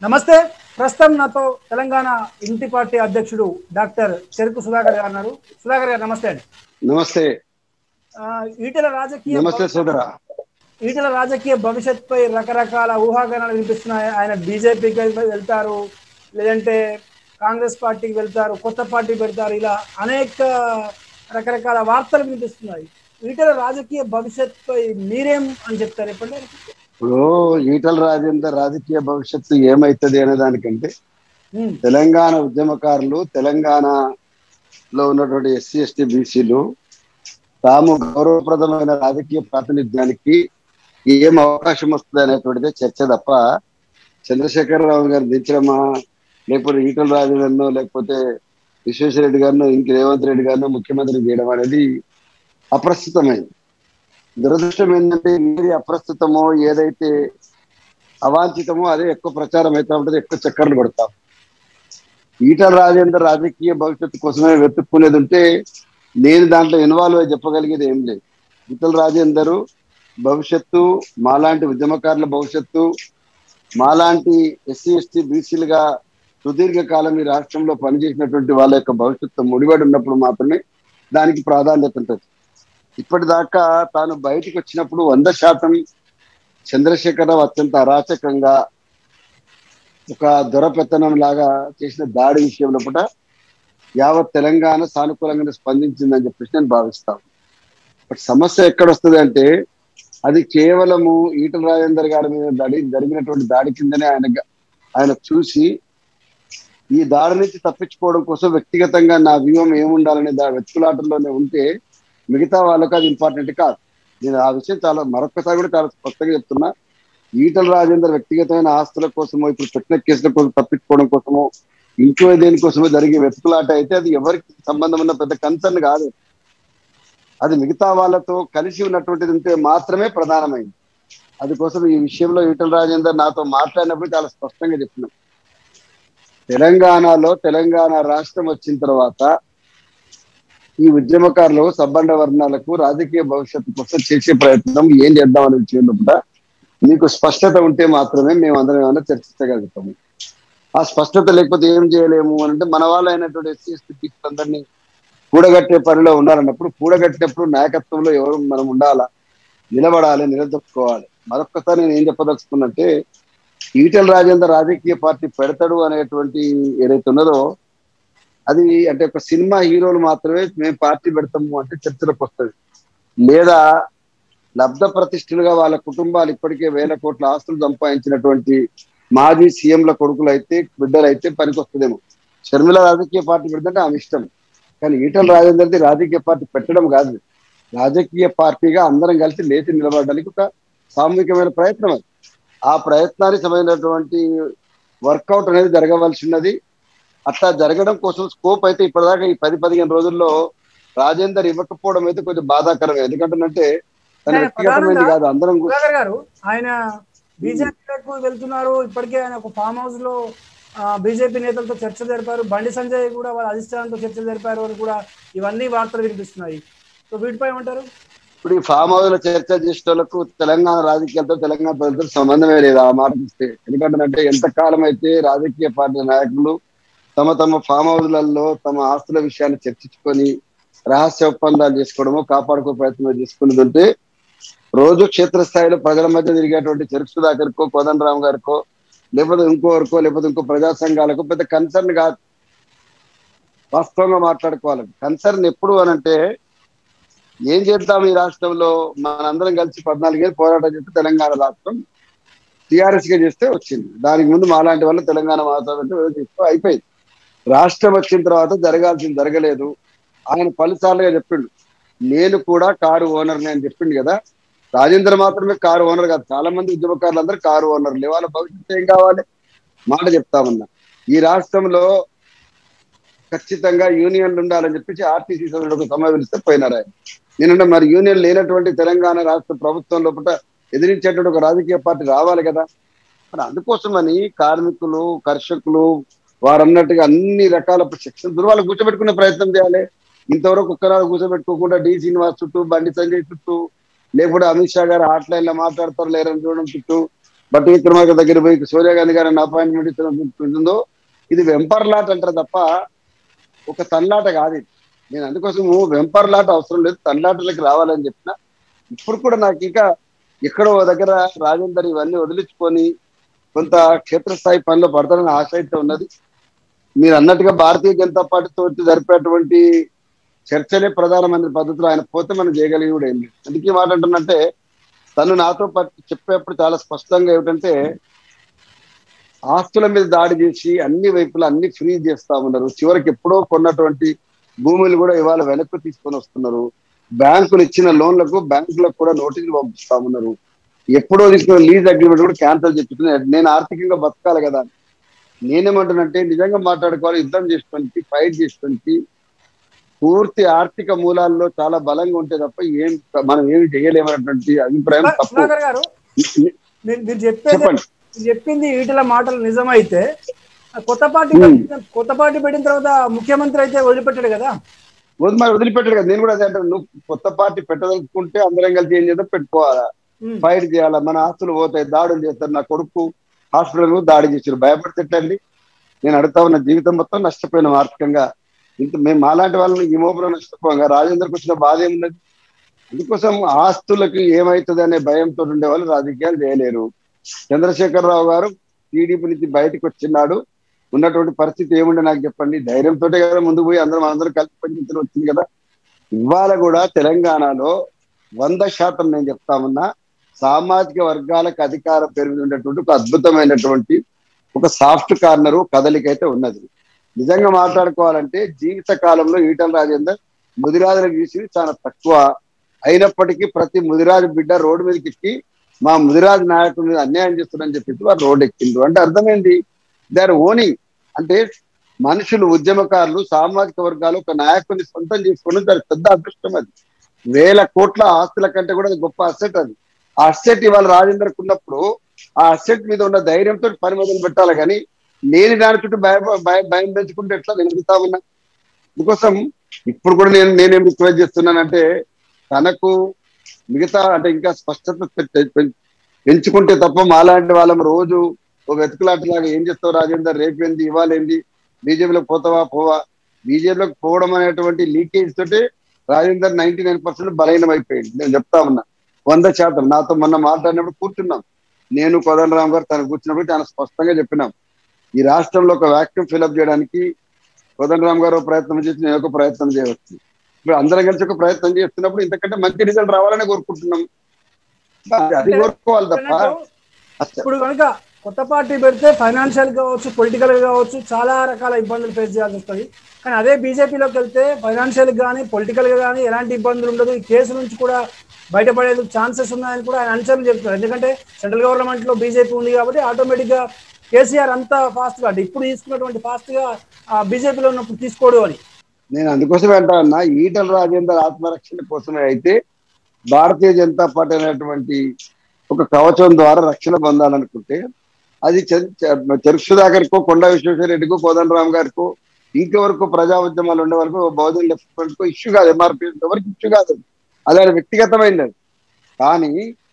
నమస్తే ప్రస్తుతం నాతో తెలంగాణ ఇంటి పార్టీ అధ్యక్షుడు డాక్టర్ చెరుకు సుధాకర్ గారు ఉన్నారు సుధాకర్ గారు నమస్తే అండి నమస్తే ఆ, ఈటెల రాజకీయ నమస్తే సోదర ఈటెల రాజకీయ భవిష్యత్పై రకరకాల ఊహాగానాలు వినిపిస్తున్నాయి ఆయన బీజేపీకి వెళ్తారు లేదంటే కాంగ్రెస్ పార్టీకి వెళ్తారు కొత్త పార్టీ పెడతారు ఇలా అనేక రకరకాల వార్తలు వినిపిస్తున్నాయి ఈటెల రాజకీయ భవిష్యత్పై మీరేం అని చెప్తారు చెప్పండి ఇప్పుడు ఈటల రాజేందర్ రాజకీయ భవిష్యత్తు ఏమైతుంది అనే దానికంటే ఉమ్, తెలంగాణ ఉద్యమకారులు తెలంగాణలో ఉన్నటువంటి ఎస్సీ ఎస్టీ బీసీలు తాము గౌరవప్రదమైన రాజకీయ ప్రాతినిధ్యానికి ఏం అవకాశం వస్తుంది అనేటువంటిదే చర్చ తప్ప చంద్రశేఖరరావు గారు దించడమా లేకపోతే ఈటల రాజేందర్నో లేకపోతే విశ్వేశ్వరరెడ్డి గారినో ఇంక రేవంత్ రెడ్డి గారినో ముఖ్యమంత్రి చేయడం అనేది అప్రస్తుతమైంది దురదృష్టం ఏంటంటే ఏది అప్రస్తుతమో ఏదైతే అవాంఛితమో అదే ఎక్కువ ప్రచారం అవుతా ఉంటుంది ఎక్కువ చక్కర్లు పడతాం ఈటల రాజేందర్ రాజకీయ భవిష్యత్తు కోసమే వెతుక్కునేది ఉంటే నేను దాంట్లో ఇన్వాల్వ్ అయి చెప్పగలిగేది ఏం లేదు ఈటల రాజేందర్ భవిష్యత్తు మాలాంటి ఉద్యమకారుల భవిష్యత్తు మాలాంటి ఎస్సీ ఎస్టీ బీసీలుగా సుదీర్ఘ కాలం ఈ రాష్ట్రంలో పనిచేసినటువంటి వాళ్ళ యొక్క భవిష్యత్తు ముడిపడి ఉన్నప్పుడు మాత్రమే దానికి ప్రాధాన్యత ఉంటుంది ఇప్పటిదాకా తాను బయటికి వచ్చినప్పుడు వంద శాతం చంద్రశేఖరరావు అత్యంత అరాచకంగా ఒక దొరపెత్తనం లాగా చేసిన దాడి విషయంలో కూడా యావత్ తెలంగాణ సానుకూలంగా స్పందించిందని చెప్పేసి నేను భావిస్తాను బట్ సమస్య ఎక్కడ వస్తుంది అంటే అది కేవలము ఈటల రాజేందర్ గారి మీద దాడి జరిగినటువంటి దాడి కిందనే ఆయన ఆయన చూసి ఈ దాడి నుంచి తప్పించుకోవడం కోసం వ్యక్తిగతంగా నా వ్యూహం ఏముండాలనే దా వెతుకులాటంలోనే ఉంటే మిగతా వాళ్ళకు అది ఇంపార్టెంట్ కాదు నేను ఆ విషయం చాలా మరొకసారి కూడా చాలా స్పష్టంగా చెప్తున్నా ఈటల రాజేందర్ వ్యక్తిగతమైన ఆస్తుల కోసమో ఇప్పుడు పెట్టిన కేసుల కోసం తప్పించుకోవడం కోసమో ఇంకో దేనికోసమో జరిగే వెతుకులాట అయితే అది ఎవరికి సంబంధం ఉన్న పెద్ద కన్సర్న్ కాదు అది మిగతా వాళ్ళతో కలిసి ఉన్నటువంటిది ఉంటే మాత్రమే ప్రధానమైంది అందుకోసం ఈ విషయంలో ఈటల రాజేందర్ నాతో మాట్లాడినప్పుడు చాలా స్పష్టంగా చెప్పినాం తెలంగాణలో తెలంగాణ రాష్ట్రం వచ్చిన తర్వాత ఈ ఉద్యమకారులు సబ్బండ వర్ణాలకు రాజకీయ భవిష్యత్తు కోసం చేసే ప్రయత్నం ఏం చేద్దామనే విషయంలో కూడా మీకు స్పష్టత ఉంటే మాత్రమే మేము అందరం ఏమైనా చర్చించగలుగుతాము ఆ స్పష్టత లేకపోతే ఏం చేయలేము అని అంటే మన వాళ్ళు అయినటువంటి ఎస్సీ ఎస్టీ అందరినీ కూడగట్టే పనిలో ఉన్నారన్నప్పుడు కూడగట్టినప్పుడు నాయకత్వంలో ఎవరు మనం ఉండాలా నిలబడాలి నిలదొక్కుకోవాలి మరొక్కసారి నేను ఏం చెప్పదలుచుకున్నట్టే ఈటెల రాజేందర్ రాజకీయ పార్టీ పెడతాడు అనేటువంటి ఏదైతే ఉన్నదో అది అంటే ఒక సినిమా హీరోలు మాత్రమే మేము పార్టీ పెడతాము అంటే చర్చలకు వస్తుంది లేదా లబ్ధ ప్రతిష్ఠులుగా వాళ్ళ కుటుంబాలు ఇప్పటికే వేల కోట్ల ఆస్తులు సంపాదించినటువంటి మాజీ సీఎంల కొడుకులు అయితే బిడ్డలు అయితే పనికొస్తుందేమో షర్మిల రాజకీయ పార్టీ పెడితే ఆమె ఇష్టం కానీ ఈటల రాజేందర్ది రాజకీయ పార్టీ పెట్టడం కాదు రాజకీయ పార్టీగా అందరం కలిసి లేచి నిలబడడానికి ఒక సామూహికమైన ప్రయత్నం అది ఆ ప్రయత్నానికి సంబంధించినటువంటి వర్కౌట్ అనేది జరగవలసి ఉన్నది అట్లా జరగడం కోసం స్కోప్ అయితే ఇప్పటిదాకా ఈ పది పదిహేను రోజుల్లో రాజేందర్ ఇవ్వకపోవడం అయితే కొంచెం బాధాకరమే ఎందుకంటే తన వ్యక్తిగతమైనది కాదు అందరం కూ- సుధాకర్ గారు ఆయన బీజేపీలకు వెళ్తున్నారు ఇప్పటికే ఆయన ఒక ఫామ్ హౌస్ లో బీజేపీ నేతలతో చర్చ జరిపారు బండి సంజయ్ కూడా వాళ్ళ అధిష్టానంతో చర్చ జరిపారు అని కూడా ఇవన్నీ వార్తలు వినిపిస్తున్నాయి సో వీటిపై ఏమంటారు ఇప్పుడు ఈ ఫామ్ హౌస్ లో చర్చ చేసే వాళ్ళకు తెలంగాణ రాజకీయాలతో తెలంగాణ ప్రజలతో సంబంధమే లేదు ఆ మాట చూస్తే ఎందుకంటే ఎంతకాలం అయితే రాజకీయ పార్టీ నాయకులు తమ తమ ఫామ్ హౌస్లలో తమ ఆస్తుల విషయాన్ని చర్చించుకొని రహస్య ఒప్పందాలు చేసుకోవడమో కాపాడుకో ప్రయత్నం చేసుకున్నది ఉంటే రోజు క్షేత్రస్థాయిలో ప్రజల మధ్య తిరిగేటువంటి చెరుకు సుధాకర్కో కోదండరామ్ గారికో లేకపోతే ఇంకోరికో లేకపోతే ఇంకో ప్రజా సంఘాలకు పెద్ద కన్సర్న్ కాదు వాస్తవంగా మాట్లాడుకోవాలి కన్సర్న్ ఎప్పుడు అనంటే ఏం చేద్దాం ఈ రాష్ట్రంలో మనందరం కలిసి పద్నాలుగేళ్ళు పోరాటం చేస్తే తెలంగాణ రాష్ట్రం టిఆర్ఎస్ గా చేస్తే వచ్చింది దానికి ముందు మాలాంటి వాళ్ళు తెలంగాణ మాత్రం అయిపోయింది రాష్ట్రం వచ్చిన తర్వాత జరగాల్సింది జరగలేదు ఆయన పలుసార్లుగా చెప్పిండు నేను కూడా కారు ఓనర్ని అని చెప్పిండు కదా రాజేంద్ర మాత్రమే కారు ఓనర్ కాదు చాలా మంది ఉద్యమకారులు అందరూ కారు ఓనర్లు వాళ్ళ భవిష్యత్తు ఏం కావాలి మాట చెప్తామన్నా ఈ రాష్ట్రంలో ఖచ్చితంగా యూనియన్లు ఉండాలని చెప్పేసి ఆర్టీసీ సభ్యులకు సమావేశిస్తే పోయినారు ఆయన నేనంటే మరి యూనియన్ లేనటువంటి తెలంగాణ రాష్ట్ర ప్రభుత్వం లోపల ఎదిరించేటువంటి ఒక రాజకీయ పార్టీ రావాలి కదా మరి అందుకోసమని కార్మికులు కర్షకులు వారన్నట్టుగా అన్ని రకాల సెక్షన్ వాళ్ళు కూర్చోబెట్టుకునే ప్రయత్నం చేయాలి ఇంతవరకు ఒక్కనాడు కూర్చోబెట్టుకోకుండా డి శ్రీనివాస్ చుట్టూ బండి సంజయ్ చుట్టూ లేకపోతే అమిత్ షా గారు హాట్ లైన్ లో మాట్లాడతారు లేరని చూడడం చుట్టూ బట్టి విక్రమార్క దగ్గర పోయి సోనియా గాంధీ గారిని అపాయింట్మెంట్ ఇస్తుందో ఇది వెంపర్లాట అంటారు తప్ప ఒక తన్లాట కాదు ఇది నేను అందుకోసం వెంపర్లాట అవసరం లేదు తన్లాటలకి రావాలని చెప్పిన ఇప్పుడు కూడా నాకు ఇంకా ఎక్కడో ఓ దగ్గర రాజేందర్ ఇవన్నీ వదిలించుకొని కొంత క్షేత్రస్థాయి పనిలో పడతానని ఆశ అయితే ఉన్నది మీరు అన్నట్టుగా భారతీయ జనతా పార్టీతో జరిపేటువంటి చర్చలే ప్రధానమైన పద్ధతిలో ఆయన పోతే మనం చేయగలిగి కూడా ఏం లేదు అందుకే మాట అంటున్నంటే తను నాతో పాటు చెప్పేప్పుడు చాలా స్పష్టంగా ఏమిటంటే ఆస్తుల మీద దాడి చేసి అన్ని వైపులా అన్ని ఫ్రీ చేస్తా ఉన్నారు చివరికి ఎప్పుడో కొన్నటువంటి భూములు కూడా ఇవాళ వెనక్కి తీసుకొని వస్తున్నారు బ్యాంకులు ఇచ్చిన లోన్లకు బ్యాంకులకు కూడా నోటీసులు పంపిస్తా ఉన్నారు ఎప్పుడో తీసుకున్న లీజ్ అగ్రిమెంట్ కూడా క్యాన్సిల్ చెప్తున్నాను నేను ఆర్థికంగా బతకాలి కదా నేనేమంటానంటే నిజంగా మాట్లాడుకోవాలి యుద్ధం చేసుకోనికి ఫైట్ చేసుకోనికి పూర్తి ఆర్థిక మూలాల్లో చాలా బలంగా ఉంటే తప్ప ఏం మనం ఏమి చేయలేమన్నటువంటి అభిప్రాయం తప్పు సుధాకర్ గారు మీరు మీరు చెప్పేది చెప్పండి మీరు చెప్పింది ఈటల మాటలు నిజమైతే ఆ కొత్త పార్టీ Hmm. పెట్టిన- కొత్త పార్టీ పెట్టిన తర్వాత ముఖ్యమంత్రి అయితే వదిలిపెట్టాడు కదా వదిలి మరి వదిలిపెట్టాడు కదా నేను కూడా అదే అంటాను నువ్వు కొత్త పార్టీ పెట్టదలుచుకుంటే అందరం కలిసి ఏం చేద్దాం పెట్టుకోవాలా Hmm. ఫైట్ చేయాలా మన ఆస్తులు పోతాయి దాడులు చేస్తారు నా కొడుకు హాస్పిటల్ దాడి చేశారు భయపడితే ఎట్లండి నేను అడుగుతా ఉన్న జీవితం మొత్తం నష్టపోయినాం ఆర్థికంగా ఇంత మేము మాలాంటి వాళ్ళని ఈ మోపులో నష్టపోగా రాజేందర్కి వచ్చిన బాధ ఏమున్నది అందుకోసం ఆస్తులకు ఏమవుతుంది అనే భయంతో ఉండే వాళ్ళు రాజకీయాలు చేయలేరు చంద్రశేఖరరావు గారు టీడీపీ నుంచి బయటకు వచ్చినాడు ఉన్నటువంటి పరిస్థితి ఏముండే నాకు చెప్పండి ధైర్యంతో కదా ముందుకు పోయి అందరం అందరం కలిసి పనిచేసిన వచ్చింది కదా ఇవాళ కూడా తెలంగాణలో వంద శాతం నేను చెప్తామన్నా సామాజిక వర్గాలకు అధికారం పెరిగి ఉండేటువంటి ఒక అద్భుతమైనటువంటి ఒక సాఫ్ట్ కార్నరు కదలికైతే ఉన్నది నిజంగా మాట్లాడుకోవాలంటే జీవిత కాలంలో ఈటల రాజేందర్ ముదిరాజులకు చూసి చాలా తక్కువ అయినప్పటికీ ప్రతి ముదిరాజు బిడ్డ రోడ్డు మీదకి ఎక్కి మా ముదిరాజు నాయకుల మీద అన్యాయం చేస్తున్నారని చెప్పి వారు రోడ్డు ఎక్కిండ్రు అంటే అర్థమైంది దే ఆర్ ఓనింగ్ అంటే మనుషులు ఉద్యమకారులు సామాజిక వర్గాలు ఒక నాయకుడిని సొంతం చేసుకోవడం చాలా పెద్ద అదృష్టం అది వేల కోట్ల ఆస్తుల కంటే కూడా అది గొప్ప అసెట్ అది ఆ అసెట్ ఇవాళ రాజేందర్కి ఉన్నప్పుడు ఆ అసెట్ మీద ఉన్న ధైర్యంతో పని మొదలు పెట్టాలి కానీ లేని దాని చుట్టూ భయ భయ- భయం పెంచుకుంటే ఎట్లా నిలుగుతా ఉన్నా అందుకోసం ఇప్పుడు కూడా నేను నేనేం రిక్వెస్ట్ చేస్తున్నానంటే తనకు మిగతా అంటే ఇంకా స్పష్టత పె- పె- పెంచుకుంటే తప్ప మాలాంటి వాళ్ళం రోజు ఒక వెతుకులాటలాగా ఏం చేస్తావు రాజేందర్ రేపేంది ఇవ్వాలేంది బీజేపీలోకి పోతావా పోవా బీజేపీలోకి పోవడం అనేటువంటి లీకేజ్ తోటి రాజేందర్ నైన్టీ నైన్ పర్సెంట్ బలహీనం అయిపోయింది నేను చెప్తా ఉన్నా వంద శాతం నాతో మొన్న మాట్లాడినప్పుడు కూర్చున్నాం నేను కోదండరామ్ గారు తను కూర్చున్నప్పుడు చాలా స్పష్టంగా చెప్పినాం ఈ రాష్ట్రంలో ఒక వ్యాక్యూమ్ ఫిల్అప్ చేయడానికి కోదండరామ్ గారు ఒక ప్రయత్నం చేసి నేను ఒక ప్రయత్నం చేయవచ్చు ఇప్పుడు అందరం కలిసి ఒక ప్రయత్నం చేస్తున్నప్పుడు ఇంతకంటే మంచి రిజల్ట్ రావాలని కోరుకుంటున్నాం అది- అది కోరుకోవాలి తప్ప అసలు ఇప్పుడు కనుక కొత్త పార్టీ పెడితే ఫైనాన్షియల్ కావచ్చు పొలిటికల్ కావచ్చు చాలా రకాల ఇబ్బందులు ఫేస్ చేయాల్సి వస్తుంది కానీ అదే బీజేపీలోకి వెళ్తే ఫైనాన్షియల్ కానీ పొలిటికల్ గా కానీ ఎలాంటి ఇబ్బందులు ఉండదు ఈ కేసు నుంచి కూడా బయటపడేందుకు ఛాన్సెస్ ఉన్నాయని కూడా ఆయన అంచనా చెప్తున్నారు ఎందుకంటే సెంట్రల్ గవర్నమెంట్ లో బీజేపీ ఉంది కాబట్టి ఆటోమేటిక్ గా కేసీఆర్ అంత ఫాస్ట్ గా అంటే ఇప్పుడు తీసుకున్నటువంటి ఫాస్ట్ గా బీజేపీలో ఉన్నప్పుడు తీసుకోడు అని నేను అందుకోసమే అంటా అన్నా ఈటల రాజేందర్ ఆత్మరక్షణ కోసమే అయితే భారతీయ జనతా పార్టీ అనేటువంటి ఒక కవచం ద్వారా రక్షణ పొందాలనుకుంటే అది చెరుకు సుధాకర్కో కొండా విశ్వేశ్వరరెడ్డికో కోదండరామ్ గారికో ఇంకెవరకు ప్రజా ఉద్యమాలు ఉండే వరకు బౌద్ధం లెఫ్ట్ ఫ్రంట్ కో ఇష్యూ కాదు ఎంఆర్పీ ఎవరికి ఇష్యూ కాదు అది. అది ఆయన వ్యక్తిగతమైనది అది. కానీ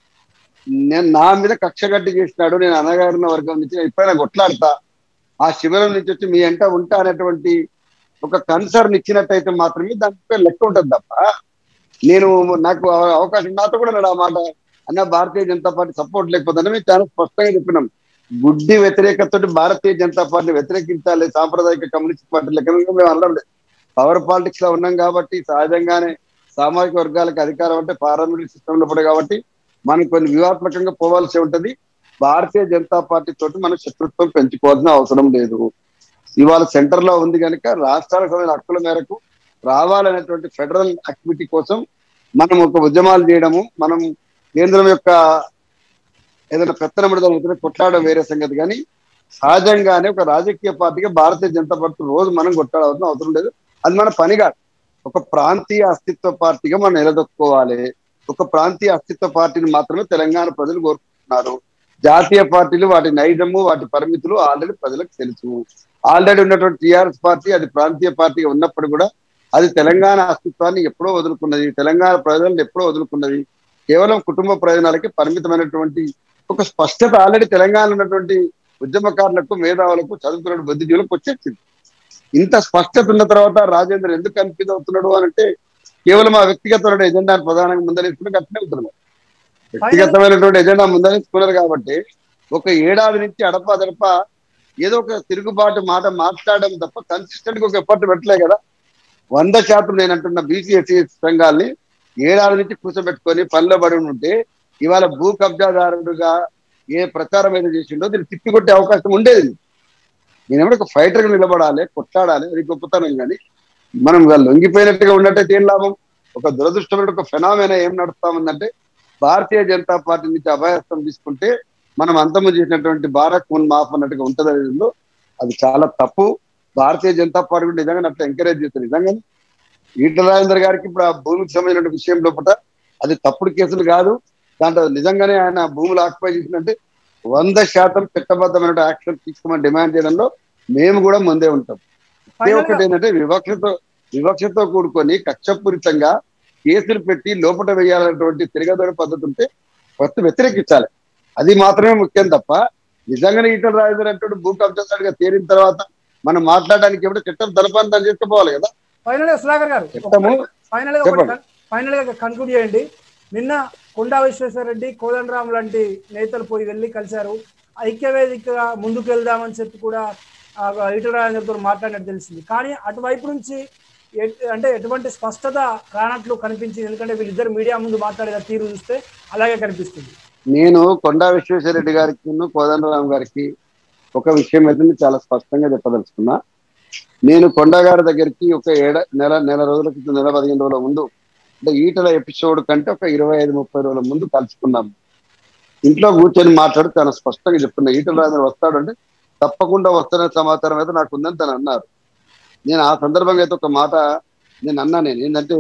నేను నా మీద కక్ష కట్టి చేసినాడు నేను అనగారిన వర్గం నుంచి నేను ఎప్పుడైనా కొట్లాడతా ఆ శిబిరం నుంచి వచ్చి మీ ఎంట ఉంటా అనేటువంటి ఒక కన్సర్న్ ఇచ్చినట్టయితే మాత్రమే దానిపై లెక్క ఉంటుంది తప్ప నేను నాకు అవ- అవకాశం నాతో కూడా నాడు ఆ మాట అన్న భారతీయ జనతా పార్టీ సపోర్ట్ లేకపోతే మేము చాలా స్పష్టంగా చెప్పినాం గుడ్డి వ్యతిరేకతతో భారతీయ జనతా పార్టీ వ్యతిరేకించాలి సాంప్రదాయిక కమ్యూనిస్ట్ పార్టీ లెక్క మేము అనడం లేదు పవర్ పాలిటిక్స్ లో ఉన్నాం కాబట్టి సహజంగానే సామాజిక వర్గాలకు అధికారం అంటే పార్లమెంటరీ సిస్టమ్ లో కూడా కాబట్టి మనం కొన్ని వ్యూహాత్మకంగా పోవాల్సి ఉంటది భారతీయ జనతా పార్టీ తోటి మనం శత్రుత్వం పెంచుకోవాల్సిన అవసరం లేదు ఇవాళ సెంటర్ లో ఉంది కనుక రాష్ట్రాలకు సంబంధించిన హక్కుల మేరకు రావాలనేటువంటి ఫెడరల్ యాక్టివిటీ కోసం మనం ఒక ఉద్యమాలు చేయడము మనం కేంద్రం యొక్క ఏదైనా పెత్తన విడుదల కొట్లాడడం వేరే సంగతి కానీ సహజంగానే ఒక రాజకీయ పార్టీగా భారతీయ జనతా పార్టీ రోజు మనం కొట్లాడాల్సిన అవసరం లేదు అది మన పని కాదు ఒక ప్రాంతీయ అస్తిత్వ పార్టీగా మనం నిలదొక్కుకోవాలి ఒక ప్రాంతీయ అస్తిత్వ పార్టీని మాత్రమే తెలంగాణ ప్రజలు కోరుకుంటున్నారు జాతీయ పార్టీలు వాటి నైజము వాటి పరిమితులు ఆల్రెడీ ప్రజలకు తెలుసు ఆల్రెడీ ఉన్నటువంటి టిఆర్ఎస్ పార్టీ అది ప్రాంతీయ పార్టీగా ఉన్నప్పుడు కూడా అది తెలంగాణ అస్తిత్వాన్ని ఎప్పుడో వదులుకున్నది తెలంగాణ ప్రజలను ఎప్పుడో వదులుకున్నది కేవలం కుటుంబ ప్రయోజనాలకి పరిమితమైనటువంటి ఒక స్పష్టత ఆల్రెడీ తెలంగాణ ఉన్నటువంటి ఉద్యమకారులకు మేధావులకు చదువుకున్న బుద్ధిజీవులకు వచ్చేసింది ఇంత స్పష్టత ఉన్న తర్వాత రాజేంద్ర ఎందుకు కన్ఫ్యూజ్ అవుతున్నాడు అని అంటే కేవలం ఆ వ్యక్తిగతమైన ఎజెండాను ప్రధానంగా ముందరేసుకుని అట్లనే ఉంటున్నారు వ్యక్తిగతమైనటువంటి ఎజెండా ముందరేసుకున్నారు కాబట్టి ఒక ఏడాది నుంచి అడపదడప ఏదో ఒక తిరుగుబాటు మాట మాట్లాడడం తప్ప కన్సిస్టెంట్ గా ఒక ఎఫర్ట్ పెట్టలే కదా వంద శాతం నేను అంటున్న బీసీ ఎస్సీ సంఘాలని ఏడాది నుంచి కూర్చోబెట్టుకొని పనిలో పడి ఉంటే ఇవాళ భూ కబ్జాదారుడుగా ఏ ప్రచారం అయితే చేసిండో దీన్ని తిప్పికొట్టే అవకాశం ఉండేది నేను ఒక ఫైటర్ గా నిలబడాలి కొట్లాడాలి అది గొప్పతనం కానీ మనం ఇవాళ లొంగిపోయినట్టుగా ఉన్నట్టయితే ఏం లాభం ఒక దురదృష్టమైన ఒక ఫెనామినా ఏం నడుస్తా ఉందంటే భారతీయ జనతా పార్టీ నుంచి అభయస్థం తీసుకుంటే మనం అంతము చేసినటువంటి భారత్ మున్ మాఫ్ అన్నట్టుగా ఉంటుంది అనేది అది చాలా తప్పు భారతీయ జనతా పార్టీ కూడా నిజంగా అట్లా ఎంకరేజ్ చేస్తుంది నిజంగా ఈటల రాజేందర్ గారికి ఇప్పుడు ఆ భూమికి సంబంధించిన విషయం లోపల అది తప్పుడు కేసులు కాదు దాంట్లో నిజంగానే ఆయన భూములు ఆక్యుపై చేసినట్టే వంద శాతం చట్టబద్ధమైన యాక్షన్ తీసుకోమని డిమాండ్ చేయడంలో మేము కూడా ముందే ఉంటాం ఒకే ఒకటి ఏంటంటే వివక్షతో వివక్షతో కూడుకొని కక్షపూరితంగా కేసులు పెట్టి లోపల వేయాలన్నటువంటి తిరగదోడి పద్ధతి ఉంటే ఫస్ట్ వ్యతిరేకించాలి అది మాత్రమే ముఖ్యం తప్ప నిజంగానే ఈటల రాజేందర్ అంటే భూ కబ్జాగా తేలిన తర్వాత మనం మాట్లాడడానికి ఎప్పుడు చట్టం తలపని దాన్ని చేసుకుపోవాలి కదా ఫైనల్ గా సుధాకర్ గారు చెప్తాము. ఫైనల్ గా చెప్పండి. ఫైనల్ గా కన్క్లూడ్ చేయండి నిన్న కొండా విశ్వేశ్వర రెడ్డి కోదండరామ్ లాంటి నేతలు పోయి వెళ్ళి కలిశారు ఐక్యవేదికగా ముందుకు వెళ్దామని చెప్పి కూడా ఆ, ఈటల రాజేందర్తో మాట్లాడినట్టు తెలిసింది కానీ అటువైపు నుంచి ఎట్- అంటే ఎటువంటి స్పష్టత రానట్లు కనిపించింది ఎందుకంటే వీళ్ళిద్దరు మీడియా ముందు మాట్లాడే తీరు చూస్తే అలాగే కనిపిస్తుంది నేను కొండా విశ్వేశ్వరరెడ్డి గారికి కోదండరామ్ గారికి ఒక విషయం అయితే నేను చాలా స్పష్టంగా చెప్పదలుచుకున్నా నేను కొండా గారి దగ్గరికి ఒక ఏడ నెల నెల రోజుల క్రితం నెల పదిహేను రోజుల ముందు అంటే ఈటల ఎపిసోడ్ కంటే ఒక ఇరవై ఐదు ముప్పై రోజుల ముందు కలుసుకున్నాం ఇంట్లో కూర్చొని మాట్లాడి చాలా స్పష్టంగా చెప్తున్నా ఈటల రాజేంద్ర వస్తాడు అంటే తప్పకుండా వస్తున్న సమాచారం అయితే నాకు ఉందని తను అన్నారు నేను ఆ సందర్భంగా అయితే ఒక మాట నేను అన్నా నేను ఏంటంటే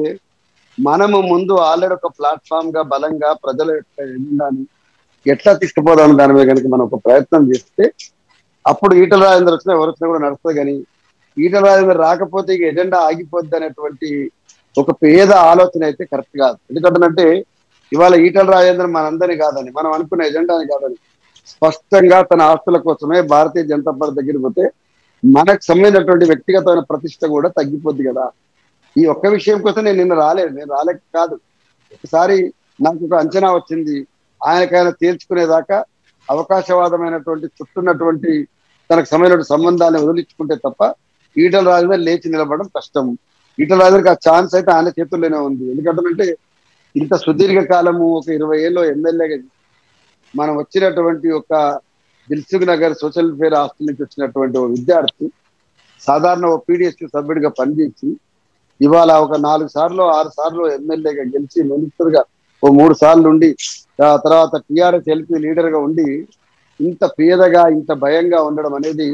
మనము ముందు ఆల్రెడీ ఒక ప్లాట్ఫామ్ గా బలంగా ప్రజల యొక్క ఎజెండాని ఎట్లా తీసుకుపోదాం దాని మీద కనుక మనం ఒక ప్రయత్నం చేస్తే అప్పుడు ఈటల రాజేందర్ వచ్చినా ఎవరు వచ్చినా కూడా నడుస్తుంది కానీ ఈటల రాజేందర్ రాకపోతే ఇక ఎజెండా ఆగిపోద్ది అనేటువంటి ఒక పేద ఆలోచన అయితే కరెక్ట్ కాదు ఎందుకంటే ఇవాళ ఈటల రాజేందర్ మనందరి కాదని మనం అనుకున్న ఎజెండాని కాదని స్పష్టంగా తన ఆస్తుల కోసమే భారతీయ జనతా పార్టీ దగ్గరికి పోతే మనకు సంబంధించినటువంటి వ్యక్తిగతమైన ప్రతిష్ట కూడా తగ్గిపోద్ది కదా ఈ ఒక్క విషయం కోసం నేను నిన్న రాలేదు నేను రాలేక కాదు ఒకసారి నాకు ఒక అంచనా వచ్చింది ఆయనకైనా తేల్చుకునేదాకా అవకాశవాదమైనటువంటి చుట్టూన్నటువంటి తనకు సంబంధించిన సంబంధాలను వదిలించుకుంటే తప్ప ఈటల రాజేందర్ లేచి నిలబడడం కష్టం ఈటల రాజేందర్కి ఆ ఛాన్స్ అయితే ఆయన చేతుల్లోనే ఉంది ఎందుకంటే ఇంత సుదీర్ఘ కాలము ఒక ఇరవై ఏళ్ళు ఎమ్మెల్యేగా మనం వచ్చినటువంటి ఒక Dilsukhnagar social welfare hostel నుంచి వచ్చినటువంటి ఒక విద్యార్థి సాధారణ ఒక పీడిఎస్ సభ్యుడిగా పనిచేసి ఇవాళ ఒక నాలుగు సార్లు ఆరు సార్లు ఎమ్మెల్యేగా గెలిచి మినిస్టర్ గా ఓ మూడు సార్లు ఉండి ఆ తర్వాత టిఆర్ఎస్ ఎల్పీ లీడర్ గా ఉండి ఇంత పేదగా ఇంత భయంగా ఉండడం అనేది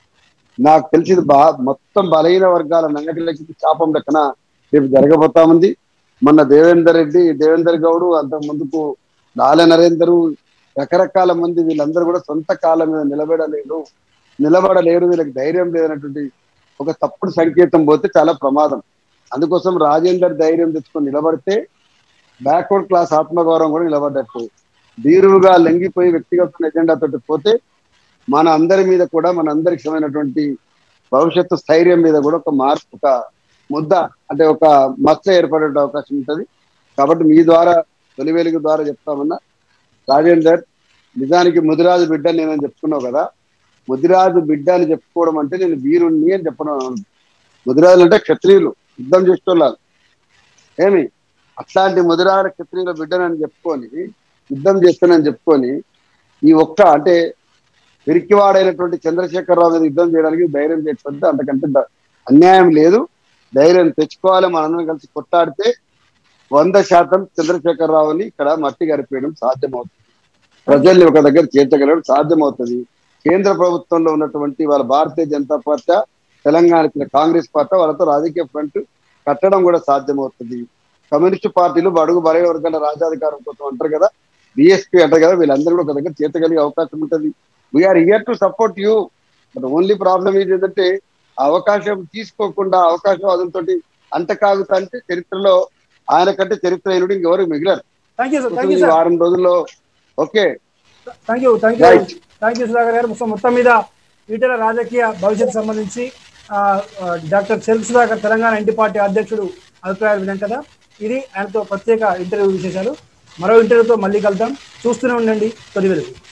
నాకు తెలిసింది బా మొత్తం బలహీన వర్గాల నంగటిలకి చాపం లెక్కన రేపు జరగబోతా ఉంది మొన్న దేవేందర్ రెడ్డి దేవేందర్ గౌడ్ అంత ముందుకు లాల నరేందరు రకరకాల మంది వీళ్ళందరూ కూడా సొంత కాలం మీద నిలబడలేరు నిలబడలేరు వీళ్ళకి ధైర్యం లేదన్నటువంటి ఒక తప్పుడు సంకేతం పోతే చాలా ప్రమాదం అందుకోసం రాజేందర్ ధైర్యం తెచ్చుకొని నిలబడితే బ్యాక్వర్డ్ క్లాస్ ఆత్మగౌరవం కూడా నిలబడ్డట్టు ధీరువుగా లొంగిపోయి వ్యక్తిగత ఎజెండా తోటి పోతే మన అందరి మీద కూడా మన అందరికి ఇష్టమైనటువంటి భవిష్యత్తు స్థైర్యం మీద కూడా ఒక మార్పు ఒక ముద్ద అంటే ఒక మచ్చ ఏర్పడే అవకాశం ఉంటుంది కాబట్టి మీ ద్వారా తొలి వెలుగు ద్వారా చెప్తామన్నా రాజేందర్ నిజానికి ముదిరాజు బిడ్డ నేనని చెప్పుకున్నావు కదా ముదిరాజు బిడ్డ అని చెప్పుకోవడం అంటే నేను వీరుణ్ణి అని చెప్పడం ముదిరాజులు అంటే క్షత్రియులు యుద్ధం చేసేవాళ్ళు ఏమి అట్లాంటి ముదిరాజు క్షత్రియుల బిడ్డనని చెప్పుకొని యుద్ధం చేస్తానని చెప్పుకొని ఈ ఒక్క అంటే పిరికివాడైనటువంటి చంద్రశేఖరరావు మీద యుద్ధం చేయడానికి ధైర్యం చేయకపోతే అంతకంటే ద- అన్యాయం లేదు ధైర్యం తెచ్చుకోవాలి మనందరం కలిసి కొట్టాడితే వంద శాతం చంద్రశేఖరరావుని ఇక్కడ మట్టి గరిపేయడం సాధ్యమవుతుంది ప్రజల్ని ఒక దగ్గర చేర్చగలడం సాధ్యమవుతుంది కేంద్ర ప్రభుత్వంలో ఉన్నటువంటి వాళ్ళ భారతీయ జనతా పార్టీ తెలంగాణ కాంగ్రెస్ పార్టీ వాళ్ళతో రాజకీయ ఫ్రంట్ కట్టడం కూడా సాధ్యమవుతుంది కమ్యూనిస్ట్ పార్టీలు బడుగు బలహీన వర్గాల రాజాధికారం కోసం అంటారు కదా బిఎస్పీ అంటారు కదా వీళ్ళందరూ కూడా ఒక దగ్గర చేతగలిగే అవకాశం ఉంటుంది we're here to support you but only problem ఏంటంటే ఆ అవకాశం తీసుకోకుండా అవకాశవాదంతో అంటకాగుతా అంటే చరిత్రలో ఆయన కంటే చరిత్రహీనుడు ఇంకెవరు మిగిలారు థ్యాంక్ యూ సార్ థ్యాంక్ ఈ యూ సార్ వారం రోజుల్లో okay thank you thank you Right. Thank you Sudhakar గారు సో మొత్తం మీద ఈటెల రాజకీయ భవిష్యత్తు సంబంధించి ఆ, ఆ, డాక్టర్ చెరుకు సుధాకర్ తెలంగాణ ఇంటి పార్టీ అధ్యక్షుడు అభిప్రాయాలు విన్నాం కదా ఇది ఆయనతో ప్రత్యేక ఇంటర్వ్యూ విశేషాలు మరో ఇంటర్వ్యూతో మళ్ళీ కలుద్దాం చూస్తూనే ఉండండి తొలి వెలుగు